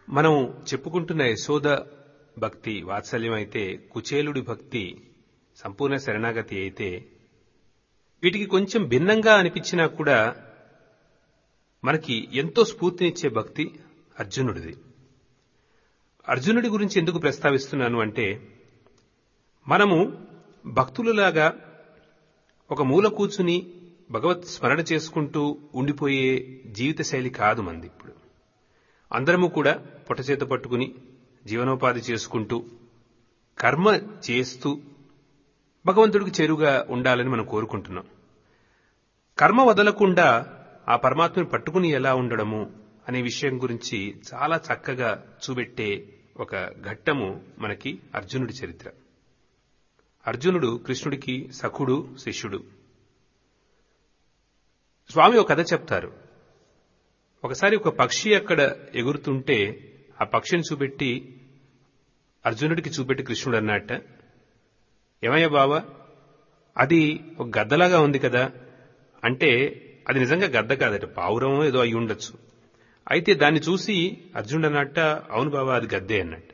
మనం చెప్పుకుంటున్న యశోద భక్తి వాత్సల్యం అయితే కుచేలుడి భక్తి సంపూర్ణ శరణాగతి అయితే వీటికి కొంచెం భిన్నంగా అనిపించినా కూడా మనకి ఎంతో స్ఫూర్తినిచ్చే భక్తి అర్జునుడిది అర్జునుడి గురించి ఎందుకు ప్రస్తావిస్తున్నాను అంటే మనము భక్తులలాగా ఒక మూల కూర్చుని భగవత్ స్మరణ చేసుకుంటూ ఉండిపోయే జీవిత శైలి కాదు మంది ఇప్పుడు అందరము కూడా పొట్టచేత పట్టుకుని జీవనోపాధి చేసుకుంటూ కర్మ చేస్తూ భగవంతుడికి చేరుగా ఉండాలని మనం కోరుకుంటున్నాం కర్మ వదలకుండా ఆ పరమాత్మని పట్టుకుని ఎలా ఉండడము అనే విషయం గురించి చాలా చక్కగా చూపెట్టే ఒక ఘట్టము మనకి అర్జునుడి చరిత్ర అర్జునుడు కృష్ణుడికి సఖుడు శిష్యుడు స్వామి ఒక కథ చెప్తారు ఒకసారి ఒక పక్షి అక్కడ ఎగురుతుంటే ఆ పక్షిని చూపెట్టి అర్జునుడికి చూపెట్టి కృష్ణుడు అన్నట్ట ఏమయ్యా బావా అది ఒక గద్దలాగా ఉంది కదా అంటే అది నిజంగా గద్ద కాదట పావురమో ఏదో అయి ఉండొచ్చు అయితే దాన్ని చూసి అర్జునుడు అన్నట్ట అవును బావా అది గద్దే అన్నట్టు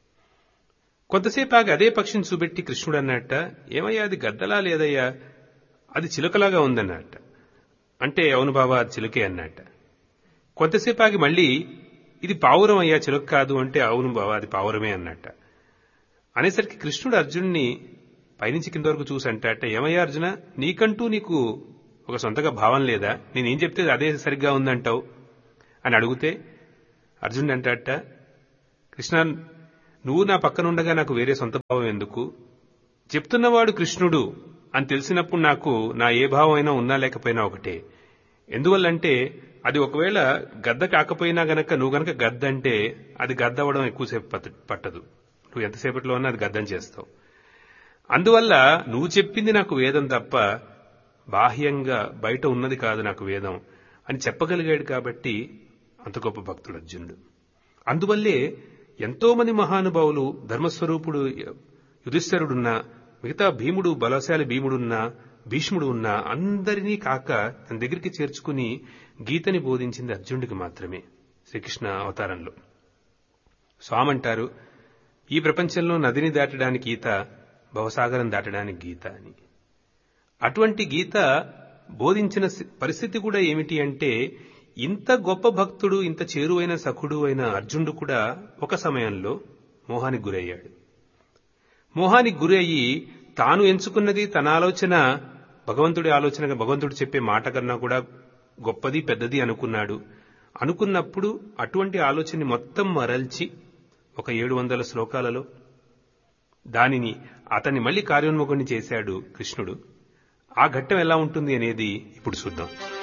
కొంతసేపు ఆగి అదే పక్షిని చూపెట్టి కృష్ణుడు అన్నట్ట ఏమయ్యా అది గద్దలా లేదయ్యా అది చిలుకలాగా ఉందన్నట్ట అంటే అవును బావా అది చిలుకే అన్నట్ట కొంతసేపు ఆగి మళ్ళీ ఇది పావురం అయ్యా చిలుక కాదు అంటే అవును బావా అది పావురమే అన్నట్ట అనేసరికి కృష్ణుడు అర్జున్ని పైనుంచి కింద వరకు చూసి అంటాట ఏమయ్యా అర్జున నీకంటూ నీకు ఒక సొంతగా భావం లేదా నేనేం చెప్తే అదే సరిగ్గా ఉందంటావు అని అడిగితే అర్జునుడు అంటాట కృష్ణ నువ్వు నా పక్కన ఉండగా నాకు వేరే సొంత భావం ఎందుకు చెప్తున్నవాడు కృష్ణుడు అని తెలిసినప్పుడు నాకు నా ఏ భావం అయినా ఉన్నా లేకపోయినా ఒకటే ఎందువల్లంటే అది ఒకవేళ గద్ద కాకపోయినా గనక నువ్వు గనక గద్ద అంటే అది గద్ద అవ్వడం ఎక్కువసేపు పట్టదు నువ్వు ఎంతసేపట్లో ఉన్నా అది గద్దం చేస్తావు అందువల్ల నువ్వు చెప్పింది నాకు వేదం తప్ప బాహ్యంగా బయట ఉన్నది కాదు నాకు వేదం అని చెప్పగలిగాడు కాబట్టి అంత గొప్ప భక్తుడు అర్జునుడు అందువల్లే ఎంతో మంది మహానుభావులు ధర్మస్వరూపుడు యుధిష్ఠరుడున్నా మిగతా భీముడు బలశాలి భీముడున్నా భీష్ముడు ఉన్నా అందరినీ కాక తన దగ్గరికి చేర్చుకుని గీతని బోధించింది అర్జునుడికి మాత్రమే శ్రీకృష్ణ అవతారంలో స్వామంటారు ఈ ప్రపంచంలో నదిని దాటడానికి గీత భవసాగరం దాటడానికి గీత అని అటువంటి గీత బోధించిన పరిస్థితి కూడా ఏమిటి అంటే ఇంత గొప్ప భక్తుడు ఇంత చేరువైన సఖుడు అయిన అర్జునుడు కూడా ఒక సమయంలో మోహానికి గురయ్యాడు మోహానికి గురయ్యి తాను ఎంచుకున్నది తన ఆలోచన భగవంతుడి ఆలోచన భగవంతుడు చెప్పే మాట కన్నా కూడా గొప్పది పెద్దది అనుకున్నాడు అనుకున్నప్పుడు అటువంటి ఆలోచనని మొత్తం మరల్చి ఒక ఏడు వందల శ్లోకాలలో దానిని అతన్ని మళ్ళీ కార్యోన్ముఖుని చేశాడు కృష్ణుడు ఆ ఘట్టం ఎలా ఉంటుంది అనేది ఇప్పుడు చూద్దాం